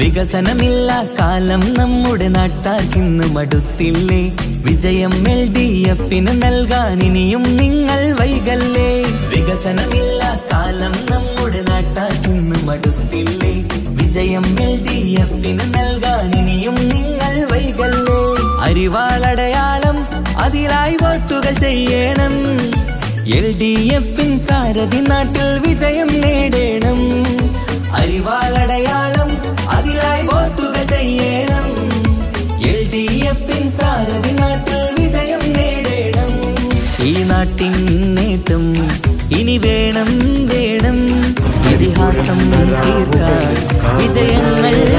വികസനമില്ല കാലം നമ്മുടെ നാട്ടാർക്കിന്ന് മടുത്തില്ലേ വിജയം എൽ ഡി എഫിന് നൽകാൻ ഇനിയും നിങ്ങൾ വൈകല്ലേ വികസനമില്ല കാലം നമ്മുടെ നാട്ടാർക്കിന്ന് മടുത്തില്ലേ വിജയം എൽ ഡി എഫിന് നൽകാൻ ഇനിയും നിങ്ങൾ വൈകല്ലേ അരിവാളടയാളം അതിലായി വോട്ടുകൾ ചെയ്യണം എൽ ഡി എഫിൻ സാരഥി നാട്ടിൽ വിജയം നേടണം അരിവാളടയാളം അതിലായി വോട്ടുകൾ ചെയ്യണം എൽ ഡി എഫിൻ സാരഥി നാട്ടിൽ വിജയം നേടണം ഈ നാട്ടിൻ നേട്ടം ഇനി വേണം വേണം ഇതിഹാസം തീർക്കാൻ വിജയങ്ങൾ